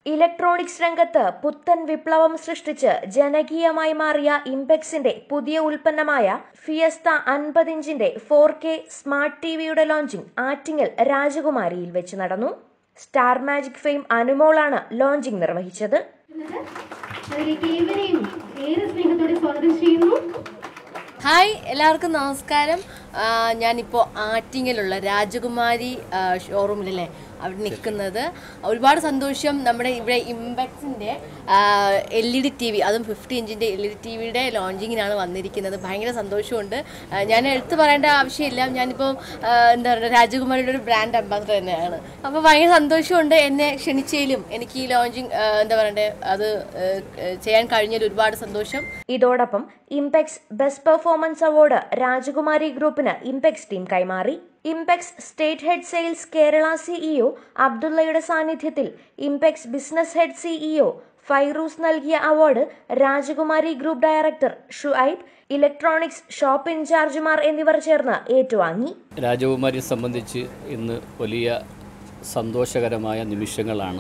electronics രംഗത്ത് പുത്തൻ വിപ്ലവം സൃഷ്ടിച്ച് ജനകീയമായി മാറിയ ഇംപെക്സിന്റെ പുതിയ ഉൽപ്പന്നമായ ഫിയസ്ത അൻപത് ഇഞ്ചിന്റെ ഫോർ കെ സ്മാർട്ട് ടിവിയുടെ ലോഞ്ചിംഗ് ആറ്റിങ്ങൽ രാജകുമാരിയിൽ വെച്ച് നടന്നു സ്റ്റാർ മാജിക് ഫെയിം അനുമോളാണ് ലോഞ്ചിംഗ് നിർവഹിച്ചത് അതിലേക്ക് ഏവരെയും ഏറെ സ്നേഹത്തോടെ സ്വാഗതം ചെയ്യുന്നു ഹായ് എല്ലാവർക്കും നമസ്കാരം ആ, ഞാനിപ്പോൾ ആറ്റിങ്ങലുള്ള രാജകുമാരി ആ, ഷോറൂമിലല്ലേ അവിടെ നിൽക്കുന്നത് ഒരുപാട് സന്തോഷം നമ്മുടെ ഇവിടെ ഇമ്പാക്സിൻ്റെ L E D T V അതും ഫിഫ്റ്റി ഇഞ്ചിൻ്റെ എൽ ഇ ഡി ടി വിയുടെ ലോഞ്ചിങ്ങിനാണ് വന്നിരിക്കുന്നത് ഭയങ്കര സന്തോഷമുണ്ട് ആ, ഞാൻ എടുത്തു പറയേണ്ട ആവശ്യമില്ല ഞാനിപ്പോൾ ആ, എന്താ പറയുക രാജകുമാരിയുടെ ഒരു ബ്രാൻഡ് അംബാസഡർ തന്നെയാണ് അപ്പോൾ ഭയങ്കര സന്തോഷമുണ്ട് എന്നെ ക്ഷണിച്ചതിലും എനിക്ക് ഈ ലോഞ്ചിങ് എന്താ പറയണ്ടേ അത് ആ, ചെയ്യാൻ കഴിഞ്ഞതിൽ ഒരുപാട് സന്തോഷം ഇതോടൊപ്പം Impex best performance award Rajakumari ഗ്രൂപ്പിന് ഇംപെക്സ് ടീം കൈമാറി Impex state head sales Kerala CEO അബ്ദുള്ളയുടെ സാന്നിധ്യത്തിൽ Impex business head CEO Fairoos നൽകിയ award Rajakumari group director Shuaib electronics shop ഇൻചാർജുമാർ എന്നിവർ ചേർന്ന് ഏറ്റുവാങ്ങി രാജകുമാരിയെ സംബന്ധിച്ച് ഇന്ന് വലിയ സന്തോഷകരമായ നിമിഷങ്ങളാണ്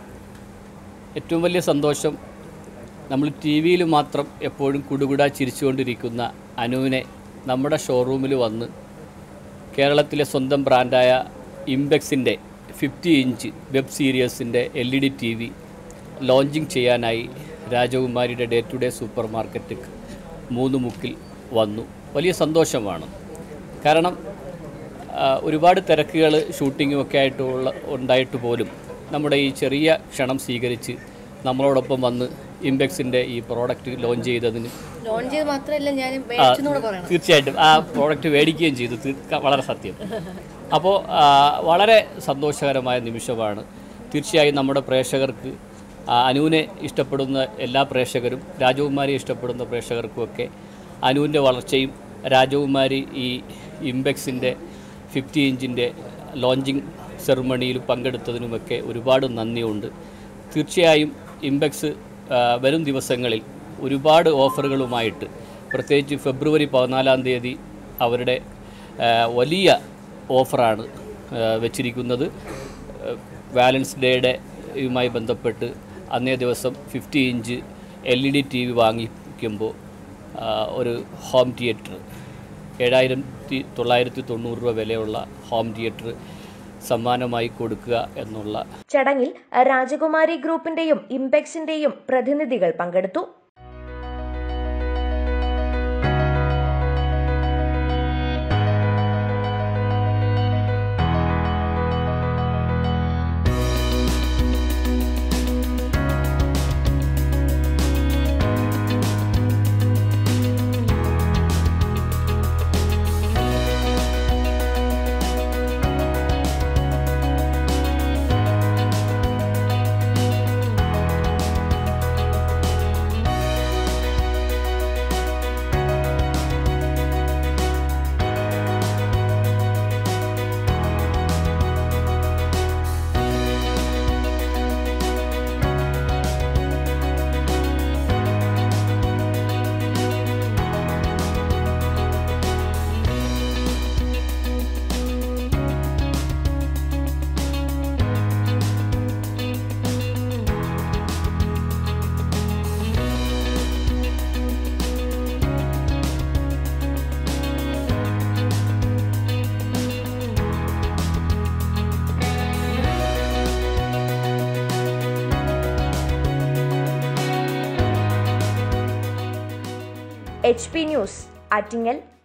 ഏറ്റവും വലിയ സന്തോഷം നമ്മൾ ടി വിയിൽ മാത്രം എപ്പോഴും കുടുകുടാ ചിരിച്ചുകൊണ്ടിരിക്കുന്ന അനുവിനെ നമ്മുടെ ഷോറൂമിൽ വന്ന് കേരളത്തിലെ സ്വന്തം ബ്രാൻഡായ ഇംബെക്സിൻ്റെ ഫിഫ്റ്റി ഇഞ്ച് വെബ് സീരീസിൻ്റെ L E D T V launching ചെയ്യാനായി രാജകുമാരിയുടെ day to day super market മൂന്ന് മുക്കിൽ വന്നു വലിയ സന്തോഷമാണ് കാരണം ആ, ഒരുപാട് തിരക്കുകൾ ഷൂട്ടിങ്ങും ഒക്കെ ആയിട്ടുള്ള ഉണ്ടായിട്ട് പോലും നമ്മുടെ ഈ ചെറിയ ക്ഷണം സ്വീകരിച്ച് നമ്മളോടൊപ്പം വന്ന് ഇംബെക്സിൻ്റെ ഈ പ്രോഡക്റ്റ് ലോഞ്ച് ചെയ്തതിന് ലോഞ്ച് ചെയ്ത് മാത്രമല്ല ഞാൻ മേടിച്ചെന്നൂടെ പറയണം തീർച്ചയായിട്ടും ആ പ്രോഡക്റ്റ് മേടിക്കുകയും ചെയ്തു തീർക്ക- വളരെ സത്യം അപ്പോൾ ആ, വളരെ സന്തോഷകരമായ നിമിഷമാണ് തീർച്ചയായും നമ്മുടെ പ്രേക്ഷകർക്ക് ആ, അനുവിനെ ഇഷ്ടപ്പെടുന്ന എല്ലാ പ്രേക്ഷകരും രാജകുമാരിയെ ഇഷ്ടപ്പെടുന്ന പ്രേക്ഷകർക്കുമൊക്കെ അനുവിൻ്റെ വളർച്ചയും രാജകുമാരി ഈ ഇംബെക്സിൻ്റെ ഫിഫ്റ്റി ഇഞ്ചിൻ്റെ ലോഞ്ചിങ് സെറിമണിയിൽ പങ്കെടുത്തതിനുമൊക്കെ ഒരുപാട് നന്ദിയുണ്ട് തീർച്ചയായും ഇംബെക്സ് ആ, വരും ദിവസങ്ങളിൽ ഒരുപാട് ഓഫറുകളുമായിട്ട് പ്രത്യേകിച്ച് ഫെബ്രുവരി പതിനാലാം തീയതി അവരുടെ ആ, വലിയ ഓഫറാണ് ആ, വെച്ചിരിക്കുന്നത് വാലൻസ് ഡേയുടെ യുമായി ബന്ധപ്പെട്ട് അന്നേ ദിവസം fifty inch L E D T V വാങ്ങിക്കുമ്പോൾ ആ, ഒരു ഹോം തിയേറ്റർ ഏഴായിരത്തി തൊള്ളായിരത്തി തൊണ്ണൂറ് രൂപ വിലയുള്ള ഹോം തിയേറ്റർ സമ്മാനമായി കൊടുക്കുക എന്നുള്ള ചടങ്ങിൽ രാജകുമാരി ഗ്രൂപ്പിന്റെയും ഇംപെക്സിന്റെയും പ്രതിനിധികൾ പങ്കെടുത്തു എച്ച് പി ന്യൂസ് ആറ്റിങ്ങൽ